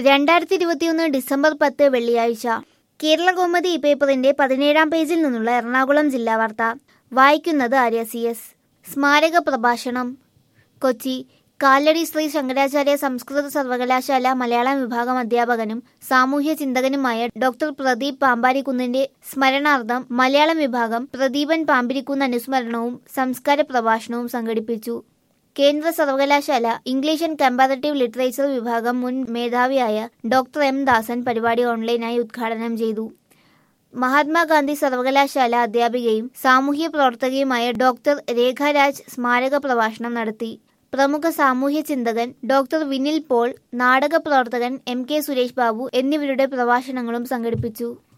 രണ്ടായിരത്തി ഇരുപത്തിയൊന്ന് ഡിസംബർ പത്ത് വെള്ളിയാഴ്ച കേരള കൗമുദി പേപ്പറിന്റെ പതിനേഴാം പേജിൽ നിന്നുള്ള എറണാകുളം ജില്ലാ വാർത്ത വായിക്കുന്നത് ആര്യ സി എസ് സ്മാരക പ്രഭാഷണം കൊച്ചി കാലടി ശ്രീ ശങ്കരാചാര്യ സംസ്കൃത സർവകലാശാല മലയാളം വിഭാഗം അധ്യാപകനും സാമൂഹ്യ ചിന്തകനുമായ ഡോക്ടർ പ്രദീപ് പാമ്പാരിക്കുന്നിന്റെ സ്മരണാർത്ഥം മലയാളം വിഭാഗം പ്രദീപൻ പാമ്പിരിക്കുന്ന് അനുസ്മരണവും സംസ്കാര പ്രഭാഷണവും സംഘടിപ്പിച്ചു കേന്ദ്ര സർവകലാശാല ഇംഗ്ലീഷ് ആൻഡ് കമ്പാരറ്റീവ് ലിറ്ററേച്ചർ വിഭാഗം മുൻ മേധാവിയായ ഡോക്ടർ എം ദാസൻ പരിപാടി ഓൺലൈനായി ഉദ്ഘാടനം ചെയ്തു മഹാത്മാഗാന്ധി സർവകലാശാല അധ്യാപികയും സാമൂഹ്യ പ്രവർത്തകയുമായ ഡോക്ടർ രേഖാരാജ് സ്മാരക പ്രഭാഷണം നടത്തി പ്രമുഖ സാമൂഹ്യ ചിന്തകൻ ഡോക്ടർ വിനിൽ പോൾ നാടക പ്രവർത്തകൻ എം കെ സുരേഷ് ബാബു എന്നിവരുടെ പ്രഭാഷണങ്ങളും സംഘടിപ്പിച്ചു